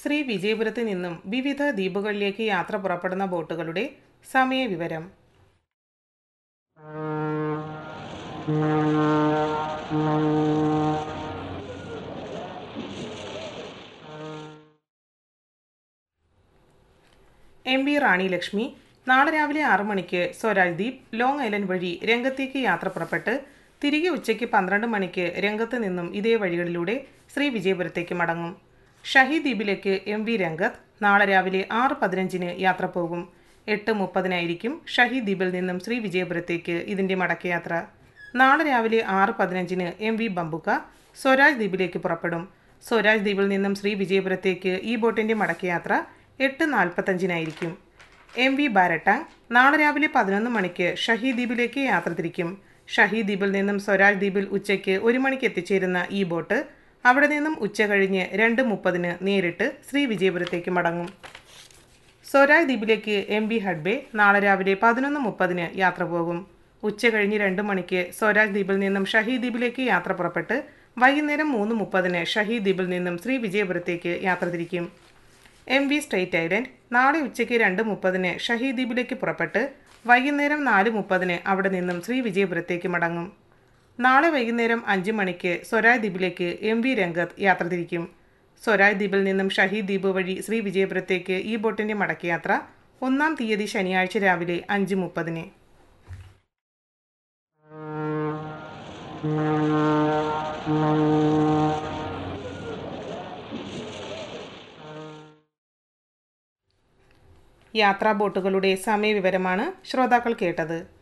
ശ്രീ വിജയപുരത്ത് നിന്നും വിവിധ ദ്വീപുകളിലേക്ക് യാത്ര പുറപ്പെടുന്ന ബോട്ടുകളുടെ സമയവിവരം എം വി റാണി ലക്ഷ്മി നാളെ രാവിലെ ആറു മണിക്ക് സ്വരാജ് ദ്വീപ് ലോങ് ഐലൻഡ് വഴി രംഗത്തേക്ക് യാത്ര പുറപ്പെട്ട് തിരികെ ഉച്ചയ്ക്ക് പന്ത്രണ്ട് മണിക്ക് രംഗത്ത് നിന്നും ഇതേ വഴികളിലൂടെ ശ്രീ വിജയപുരത്തേക്ക് മടങ്ങും ഷഹീദ് ദ്വീപിലേക്ക് എം വി രംഗത്ത് നാളെ രാവിലെ ആറ് പതിനഞ്ചിന് യാത്ര പോകും എട്ട് മുപ്പതിനായിരിക്കും ഷഹീദ് ദ്വീപിൽ നിന്നും ശ്രീ വിജയപുരത്തേക്ക് ഇതിൻ്റെ മടക്കയാത്ര നാളെ രാവിലെ ആറ് പതിനഞ്ചിന് എം വി ബംബുക്ക സ്വരാജ് ദ്വീപിലേക്ക് പുറപ്പെടും സ്വരാജ് ദ്വീപിൽ നിന്നും ശ്രീ വിജയപുരത്തേക്ക് ഈ ബോട്ടിൻ്റെ മടക്കയാത്ര എട്ട് നാൽപ്പത്തഞ്ചിനായിരിക്കും എം വി ബാരട്ടാങ് നാളെ രാവിലെ പതിനൊന്ന് മണിക്ക് ഷഹീദ് ദ്വീപിലേക്ക് യാത്ര തിരിക്കും ഷഹീദ് ദ്വീപിൽ നിന്നും സ്വരാജ് ദ്വീപിൽ ഉച്ചയ്ക്ക് ഒരു മണിക്ക് എത്തിച്ചേരുന്ന ഈ ബോട്ട് അവിടെ നിന്നും ഉച്ച കഴിഞ്ഞ് രണ്ട് മുപ്പതിന് നേരിട്ട് ശ്രീ വിജയപുരത്തേക്ക് മടങ്ങും സ്വരാജ് ദ്വീപിലേക്ക് എം ബി ഹഡ്ബെ നാളെ രാവിലെ പതിനൊന്ന് മുപ്പതിന് യാത്ര പോകും ഉച്ച കഴിഞ്ഞ് രണ്ട് മണിക്ക് സ്വരാജ് ദ്വീപിൽ നിന്നും ഷഹീദ് ദ്വീപിലേക്ക് യാത്ര പുറപ്പെട്ട് വൈകുന്നേരം മൂന്ന് മുപ്പതിന് ഷഹീദ് ദ്വീപിൽ നിന്നും ശ്രീ വിജയപുരത്തേക്ക് യാത്ര തിരിക്കും എം വി സ്റ്റേറ്റ് ഐലൻഡ് നാളെ ഉച്ചയ്ക്ക് രണ്ട് മുപ്പതിന് ഷഹീദ് ദ്വീപിലേക്ക് പുറപ്പെട്ട് വൈകുന്നേരം നാല് മുപ്പതിന് അവിടെ നിന്നും ശ്രീ വിജയപുരത്തേക്ക് മടങ്ങും നാളെ വൈകുന്നേരം അഞ്ച് മണിക്ക് സ്വരാജ് ദ്വീപിലേക്ക് എം വി രംഗത്ത് യാത്ര തിരിക്കും സ്വരാജ് ദ്വീപിൽ നിന്നും ഷഹീദ് ദ്വീപ് വഴി ശ്രീ വിജയപുരത്തേക്ക് ഈ ബോട്ടിൻ്റെ മടക്കയാത്ര ഒന്നാം തീയതി ശനിയാഴ്ച രാവിലെ അഞ്ച് മുപ്പതിന് യാത്രാ ബോട്ടുകളുടെ സമയവിവരമാണ് ശ്രോതാക്കൾ കേട്ടത്